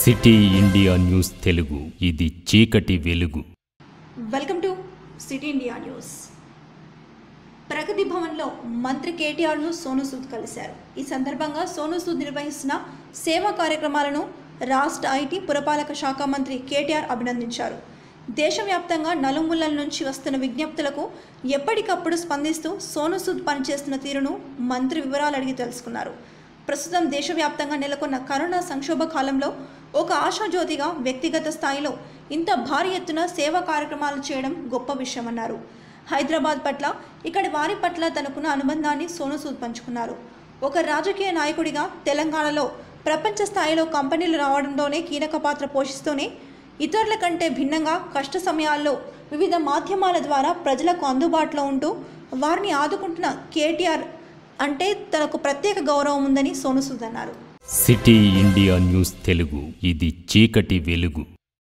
city India news Telugu ఇది చీకటి వెలుగు welcome to City India News ప్రగతి భవన్లో మంత్రి కేటీఆర్ను సోను సూద్ కలిశారు ఈ సందర్భంగా సోను సూద్ నిర్వహిస్తున్న సేవా కార్యక్రమాలను రాష్ట్ర ఐటీ పురపాలక శాఖ మంత్రి కేటీఆర్ అభినందించారు దేశవ్యాప్తంగా నలుమూలల నుంచి వస్తున్న విజ్ఞప్తులకు ఎప్పటికప్పుడు స్పందిస్తూ సోను సూద్ పనిచేస్తున్న తీరును మంత్రి వివరాలు అడిగి తెలుసుకున్నారు ప్రస్తుతం దేశవ్యాప్తంగా నెలకొన్న కరోనా సంక్షోభ కాలంలో ఒక ఆశాజ్యోతిగా వ్యక్తిగత స్థాయిలో ఇంత భారీ ఎత్తున సేవా కార్యక్రమాలు చేయడం గొప్ప విషయమన్నారు హైదరాబాద్ పట్ల ఇక్కడి వారి పట్ల తనకున్న అనుబంధాన్ని సోను సూద్ పంచుకున్నారు ఒక రాజకీయ నాయకుడిగా తెలంగాణలో ప్రపంచ స్థాయిలో కంపెనీలు రావడంలోనే కీలక పాత్ర పోషిస్తూనే ఇతరుల కంటే భిన్నంగా కష్ట సమయాల్లో వివిధ మాధ్యమాల ద్వారా ప్రజలకు అందుబాటులో ఉంటూ వారిని ఆదుకుంటున్న కేటీఆర్ అంటే తనకు ప్రత్యేక గౌరవం ఉందని సోను సూద్ అన్నారు సిటీ ఇండియా న్యూస్ తెలుగు ఇది చీకటి వెలుగు